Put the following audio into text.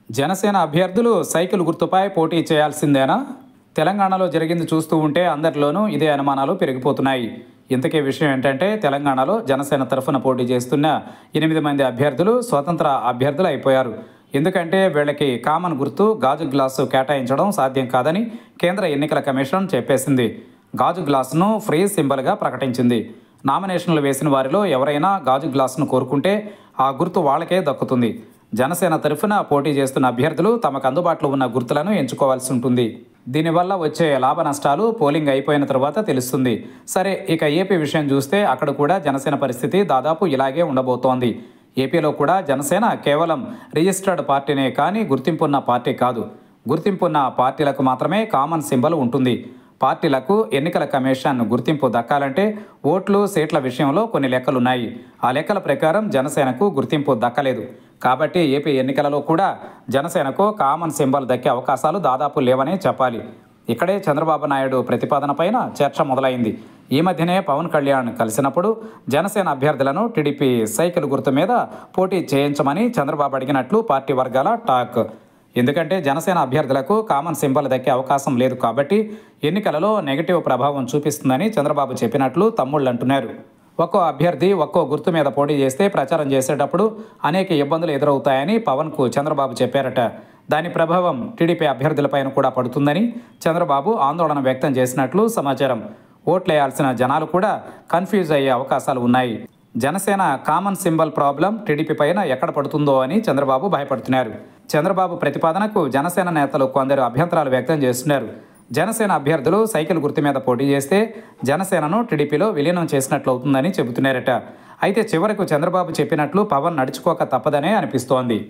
జనసేన అభ్యర్థులు సైకిల్ గుర్తుపై పోటీ చేయాల్సిందేనా తెలంగాణలో జరిగింది చూస్తూ ఉంటే అందరిలోనూ ఇదే అనుమానాలు పెరిగిపోతున్నాయి ఇంతకీ విషయం ఏంటంటే తెలంగాణలో జనసేన తరఫున పోటీ చేస్తున్న ఎనిమిది మంది అభ్యర్థులు స్వతంత్ర అభ్యర్థులు అయిపోయారు ఎందుకంటే వీళ్ళకి కామన్ గుర్తు గాజు గ్లాసు కేటాయించడం సాధ్యం కాదని కేంద్ర ఎన్నికల కమిషన్ చెప్పేసింది గాజు గ్లాసును ఫ్రీ సింబల్గా ప్రకటించింది నామినేషన్లు వేసిన వారిలో ఎవరైనా గాజు గ్లాసును కోరుకుంటే ఆ గుర్తు వాళ్ళకే దక్కుతుంది జనసేన తరఫున పోటీ చేస్తున్న అభ్యర్థులు తమకు అందుబాటులో ఉన్న గుర్తులను ఎంచుకోవాల్సి ఉంటుంది దీనివల్ల వచ్చే లాభ నష్టాలు పోలింగ్ అయిపోయిన తర్వాత తెలుస్తుంది సరే ఇక ఏపీ విషయం చూస్తే అక్కడ కూడా జనసేన పరిస్థితి దాదాపు ఇలాగే ఉండబోతోంది ఏపీలో కూడా జనసేన కేవలం రిజిస్టర్డ్ పార్టీనే కానీ గుర్తింపున్న పార్టీ కాదు గుర్తింపున్న పార్టీలకు మాత్రమే కామన్ సింబల్ ఉంటుంది పార్టీలకు ఎన్నికల కమిషన్ గుర్తింపు దక్కాలంటే ఓట్లు సీట్ల విషయంలో కొన్ని లెక్కలున్నాయి ఆ లెక్కల ప్రకారం జనసేనకు గుర్తింపు దక్కలేదు కాబట్టి ఏపీ ఎన్నికలలో కూడా జనసేనకు కామన్ సింబల్ దక్కే అవకాశాలు దాదాపు లేవనే చెప్పాలి ఇక్కడే చంద్రబాబు నాయుడు ప్రతిపాదన పైన చర్చ మొదలైంది ఈ మధ్యనే పవన్ కళ్యాణ్ కలిసినప్పుడు జనసేన అభ్యర్థులను టీడీపీ సైకిల్ గుర్తు మీద పోటీ చేయించమని చంద్రబాబు అడిగినట్లు పార్టీ వర్గాల టాక్ ఎందుకంటే జనసేన అభ్యర్థులకు కామన్ సింబల్ దక్కే అవకాశం లేదు కాబట్టి ఎన్నికలలో నెగిటివ్ ప్రభావం చూపిస్తుందని చంద్రబాబు చెప్పినట్లు తమ్ముళ్ళు అంటున్నారు ఒక్కో అభ్యర్థి ఒక్కో గుర్తు మీద పోటీ చేస్తే ప్రచారం చేసేటప్పుడు అనేక ఇబ్బందులు ఎదురవుతాయని పవన్కు చంద్రబాబు చెప్పారట దాని ప్రభావం టీడీపీ అభ్యర్థులపైన కూడా పడుతుందని చంద్రబాబు ఆందోళన వ్యక్తం చేసినట్లు సమాచారం ఓట్లేయాల్సిన జనాలు కూడా కన్ఫ్యూజ్ అయ్యే అవకాశాలు ఉన్నాయి Janasena common symbol problem TDP పైన ఎక్కడ పడుతుందో అని చంద్రబాబు భయపడుతున్నారు చంద్రబాబు ప్రతిపాదనకు జనసేన నేతలు కొందరు అభ్యంతరాలు వ్యక్తం చేస్తున్నారు జనసేన అభ్యర్థులు సైకిల్ గుర్తు మీద పోటీ చేస్తే జనసేనను టీడీపీలో విలీనం చేసినట్లు అవుతుందని చెబుతున్నారట అయితే చివరకు చంద్రబాబు చెప్పినట్లు పవన్ నడుచుకోక తప్పదనే అనిపిస్తోంది